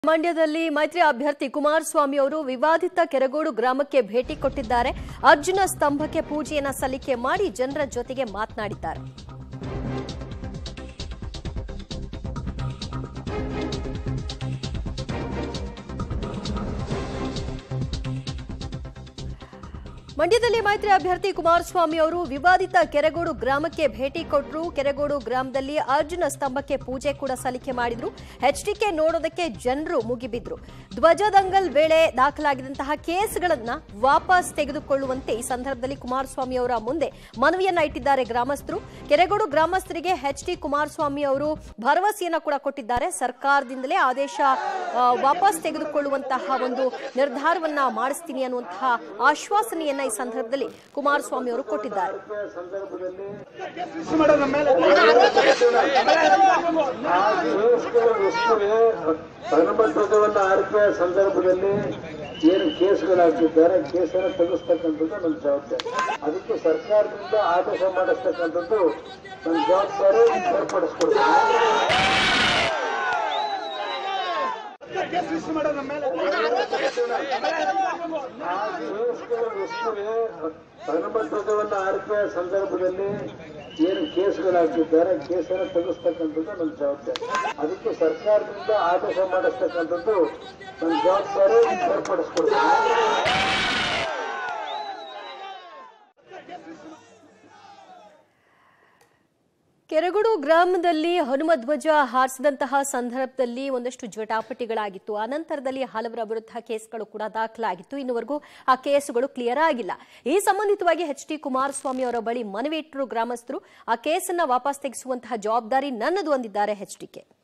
ಮಂಡ್ಯದಲ್ಲಿ ಮೈತ್ರಿ ಅಭ್ಯರ್ಥಿ ಕುಮಾರಸ್ವಾಮಿ ಅವರು ವಿವಾದಿತ ಕೆರಗೋಡು ಗ್ರಾಮಕ್ಕೆ ಭೇಟಿ ಕೊಟ್ಟಿದ್ದಾರೆ ಅರ್ಜುನ ಸ್ತಂಭಕ್ಕೆ ಪೂಜೆಯನ್ನ ಸಲ್ಲಿಕೆ ಮಾಡಿ ಜನರ ಜೊತೆಗೆ ಮಾತನಾಡಿದ್ದಾರೆ ಮಂಡ್ಯದಲ್ಲಿ ಮೈತ್ರಿ ಅಭ್ಯರ್ಥಿ ಕುಮಾರಸ್ವಾಮಿ ಅವರು ವಿವಾದಿತ ಕೆರಗೋಡು ಗ್ರಾಮಕ್ಕೆ ಭೇಟಿ ಕೊಟ್ಟರು ಕೆರಗೋಡು ಗ್ರಾಮದಲ್ಲಿ ಅರ್ಜುನ ಸ್ತಂಭಕ್ಕೆ ಪೂಜೆ ಕೂಡ ಸಲ್ಲಿಕೆ ಮಾಡಿದ್ರು ಎಚ್ಡಿಕೆ ನೋಡೋದಕ್ಕೆ ಜನರು ಮುಗಿಬಿದ್ರು ಧ್ವಜದಂಗಲ್ ವೇಳೆ ದಾಖಲಾಗಿದ್ದಂತಹ ಕೇಸ್ಗಳನ್ನ ವಾಪಸ್ ತೆಗೆದುಕೊಳ್ಳುವಂತೆ ಈ ಸಂದರ್ಭದಲ್ಲಿ ಕುಮಾರಸ್ವಾಮಿ ಅವರ ಮುಂದೆ ಮನವಿಯನ್ನ ಇಟ್ಟಿದ್ದಾರೆ ಗ್ರಾಮಸ್ಥರು ಕೆರೆಗೋಡು ಗ್ರಾಮಸ್ಥರಿಗೆ ಎಚ್ ಡಿ ಕುಮಾರಸ್ವಾಮಿ ಅವರು ಭರವಸೆಯನ್ನ ಕೂಡ ಕೊಟ್ಟಿದ್ದಾರೆ ಸರ್ಕಾರದಿಂದಲೇ ಆದೇಶ ಆ, ವಾಪಸ್ ತೆಗೆದುಕೊಳ್ಳುವಂತಹ ಒಂದು ನಿರ್ಧಾರವನ್ನ ಮಾಡಿಸ್ತೀನಿ ಅನ್ನುವಂತಹ ಆಶ್ವಾಸನೆಯನ್ನ ಈ ಸಂದರ್ಭದಲ್ಲಿ ಕುಮಾರಸ್ವಾಮಿ ಅವರು ಕೊಟ್ಟಿದ್ದಾರೆ ಹನುಮಧ್ವಜವನ್ನ ಆರಿಕೆಯ ಸಂದರ್ಭದಲ್ಲಿ ಏನು ಕೇಸ್ಗಳಾಗಿದ್ದಾರೆ ಕೇಸನ್ನು ತೆಗೆಸ್ತಕ್ಕಂಥದ್ದು ನನ್ನ ಜವಾಬ್ದಾರಿ ಅದಕ್ಕೆ ಸರ್ಕಾರದಿಂದ ಆದೇಶ ಮಾಡಿಸ್ತಕ್ಕಂಥದ್ದು ನನ್ನ ಜವಾಬ್ದಾರಿ ಏರ್ಪಡಿಸ್ಕೊಡ್ತೀನಿ ಆ ಕೇಸ್ಗಳ ವಸ್ತುವೆ ಹನುಮಧ್ವಜವನ್ನ ಆರಿಕೆಯ ಸಂದರ್ಭದಲ್ಲಿ ಏನು ಕೇಸ್ಗಳಾಗಿದ್ದಾರೆ ಕೇಸನ್ನು ತೆಗೆಸ್ತಕ್ಕಂಥದ್ದು ನನ್ನ ಜವಾಬ್ದಾರಿ ಅದಕ್ಕೆ ಸರ್ಕಾರದಿಂದ ಆದೇಶ ಮಾಡಿಸ್ತಕ್ಕಂಥದ್ದು ನನ್ನ ಜವಾಬ್ದಾರಿ ಏರ್ಪಡಿಸ್ಕೊಡ್ತೀನಿ ಕೆರಗೋಡು ಗ್ರಾಮದಲ್ಲಿ ಹನುಮ ಧ್ವಜ ಹಾರಿಸಿದಂತಹ ಸಂದರ್ಭದಲ್ಲಿ ಒಂದಷ್ಟು ಜಟಾಪಟಿಗಳಾಗಿತ್ತು ಅನಂತರದಲ್ಲಿ ಹಲವರ ವಿರುದ್ಧ ಕೇಸ್ಗಳು ಕೂಡ ದಾಖಲಾಗಿತ್ತು ಇನ್ನುವರೆಗೂ ಆ ಕೇಸುಗಳು ಕ್ಲಿಯರ್ ಆಗಿಲ್ಲ ಈ ಸಂಬಂಧಿತವಾಗಿ ಎಚ್ ಡಿ ಕುಮಾರಸ್ವಾಮಿ ಅವರ ಬಳಿ ಮನವಿ ಇಟ್ಟರು ಗ್ರಾಮಸ್ಥರು ಆ ಕೇಸನ್ನ ವಾಪಸ್ ತೆಗೆಸುವಂತಹ ಜವಾಬ್ದಾರಿ ನನ್ನದು ಅಂದಿದ್ದಾರೆ ಎಚ್ಡಿಕೆ